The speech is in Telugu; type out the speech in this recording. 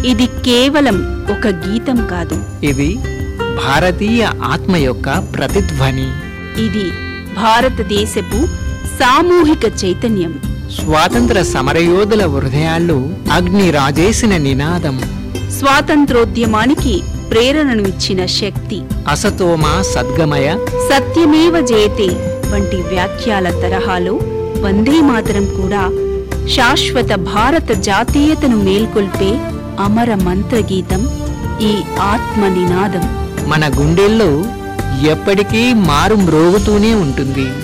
ఇది కేవలం ఒక గీతం కాదు ఇది భారతీయ ఆత్మ యొక్క ప్రతిధ్వని ఇది భారతదేశపు సామూహిక చైతన్యం స్వాతంత్ర సమరయోధుల హృదయాల్లో అగ్ని రాజేసిన నినాదం స్వాతంత్రోద్యమానికి ప్రేరణను ఇచ్చిన శక్తి అసతోమా సద్గమయ సత్యమేవ జయతే వంటి వ్యాఖ్యాల తరహాలో వందే మాతరం కూడా శాశ్వత భారత జాతీయతను మేల్కొల్పే అమర మంత్రగీతం ఈ ఆత్మ నినాదం మన గుండెల్లో ఎప్పటికీ మారు మ్రోగుతూనే ఉంటుంది